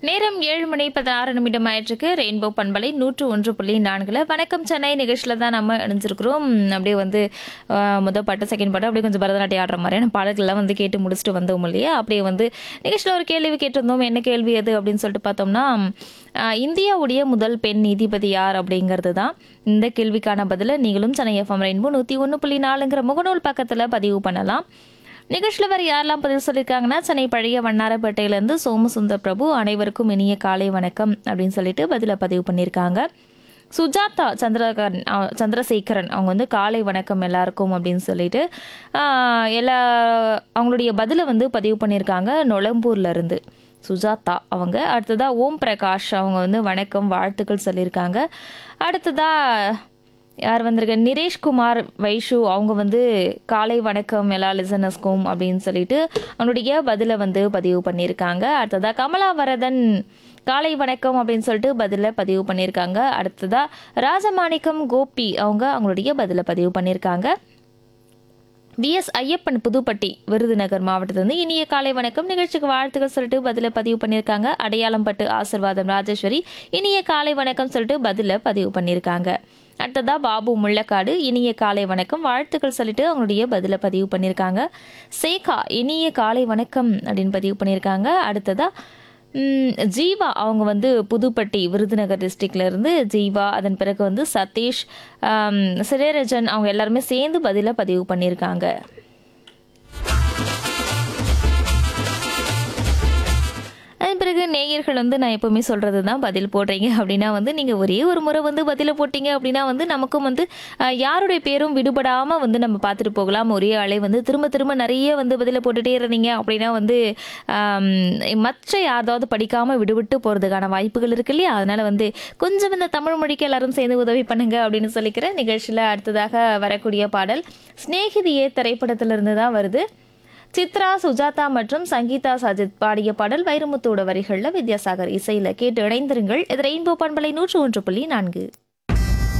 நேரம் ஏழு மணி பதினாறு நிமிடம் ஆயிற்றுக்கு ரெயின்போ பண்பலை நூற்று ஒன்று புள்ளி நான்குல வணக்கம் சென்னை நிகழ்ச்சியில் தான் நம்ம இணைஞ்சிருக்கிறோம் அப்படியே வந்து ஆஹ், முத பாட்டு செகண்ட் பாட்டு அப்படியே கொஞ்சம் பரதநாட்டியம் ஆடுற மாதிரியான பாடல்கள்லாம் வந்து கேட்டு முடிச்சுட்டு வந்தோம் இல்லையா அப்படியே வந்து நிகழ்ச்சியில் ஒரு கேள்வி கேட்டிருந்தோம் என்ன கேள்வி அது அப்படின்னு சொல்லிட்டு பார்த்தோம்னா ஆஹ், இந்தியாவுடைய முதல் பெண் நீதிபதி யார் அப்படிங்கிறது தான் இந்த கேள்விக்கான பதிலை நீங்களும் சென்னை எஃப்எம் ரெயின்போ நூற்றி ஒன்று புள்ளி நாலுங்கிற முகநூல் பக்கத்தில் பதிவு பண்ணலாம் நிகழ்ச்சியில் வேறு யாரெல்லாம் பதிவு சொல்லியிருக்காங்கன்னா சென்னை பழைய வண்ணாரப்பேட்டையிலேருந்து சோமசுந்தர் பிரபு அனைவருக்கும் இனிய காலை வணக்கம் அப்படின்னு சொல்லிட்டு பதிலை பதிவு பண்ணியிருக்காங்க சுஜாதா சந்திரகரன் அஹ், சந்திரசேகரன் அவங்க வந்து காலை வணக்கம் எல்லாருக்கும் அப்படின்னு சொல்லிட்டு ஆஹ், எல்லா அவங்களுடைய பதிலை வந்து பதிவு பண்ணியிருக்காங்க நொளம்பூர்ல இருந்து சுஜாதா அவங்க அடுத்ததா ஓம் பிரகாஷ் அவங்க வந்து வணக்கம் வாழ்த்துக்கள் சொல்லியிருக்காங்க அடுத்ததா யார் வந்திருக்க நிரேஷ்குமார் வைஷு அவங்க வந்து காலை வணக்கம் எல்லா லிசனர்ஸ்க்கும் அப்படின்னு சொல்லிட்டு அவனுடைய பதிலை வந்து பதிவு பண்ணியிருக்காங்க அடுத்ததா கமலா வரதன் காலை வணக்கம் அப்படின்னு சொல்லிட்டு பதிலை பதிவு பண்ணியிருக்காங்க அடுத்ததா ராஜமாணிக்கம் கோபி அவங்க அவங்களுடைய பதிலை பதிவு பண்ணியிருக்காங்க விஎஸ் ஐயப்பன் புதுப்பட்டி விருதுநகர் மாவட்டத்திலிருந்து இனிய காலை வணக்கம் நிகழ்ச்சிக்கு வாழ்த்துக்கள் சொல்லிட்டு பதில பதிவு பண்ணியிருக்காங்க அடையாளம் பட்டு ஆசிர்வாதம் ராஜேஸ்வரி இனிய காலை வணக்கம் சொல்லிட்டு பதில பதிவு பண்ணியிருக்காங்க அடுத்ததா பாபு முள்ளக்காடு இனிய காலை வணக்கம் வாழ்த்துக்கள் சொல்லிட்டு அவங்களுடைய பதில பதிவு பண்ணியிருக்காங்க சேகா இனிய காலை வணக்கம் அப்படின்னு பதிவு பண்ணியிருக்காங்க அடுத்ததா ம், ஜீவா அவங்க வந்து புதுப்பட்டி விருதுநகர் டிஸ்ட்ரிக்ட்ல இருந்து ஜீவா அதன் பிறகு வந்து சதீஷ் ஆம், சிரேரஜன் அவங்க எல்லாருமே சேர்ந்து பதில பதிவு பண்ணியிருக்காங்க அதன் பிறகு நேயர்கள் வந்து நான் எப்பவுமே சொல்றது தான் பதில் போடுறீங்க அப்படின்னா வந்து நீங்க ஒரே ஒரு முறை வந்து பதில போட்டீங்க அப்படின்னா வந்து நமக்கும் வந்து அஹ், யாருடைய பேரும் விடுபடாம வந்து நம்ம பார்த்துட்டு போகலாம் ஒரே ஆளே வந்து திரும்ப திரும்ப நிறைய வந்து பதில போட்டுட்டே இருந்தீங்க அப்படின்னா வந்து ஆம், மற்ற யாராவது படிக்காம விடுவிட்டு போறதுக்கான வாய்ப்புகள் இருக்கு இல்லையா அதனால வந்து கொஞ்சம் இந்த தமிழ் மொழிக்கு எல்லாரும் சேர்ந்து உதவி பண்ணுங்க அப்படின்னு சொல்லிக்கிறேன் நிகழ்ச்சியில அடுத்ததாக வரக்கூடிய பாடல் சிநேகிதியே திரைப்படத்திலிருந்து தான் வருது சித்ரா சுஜாதா மற்றும் சங்கீதா சஜித் பாடிய பாடல் வைரமுத்தோட வரிகளில் வித்யாசாகர் இசையில கேட்டு இணைந்திருங்கள் இது ரெயின்போ பண்பலை நூற்று ஒன்று புள்ளி நான்கு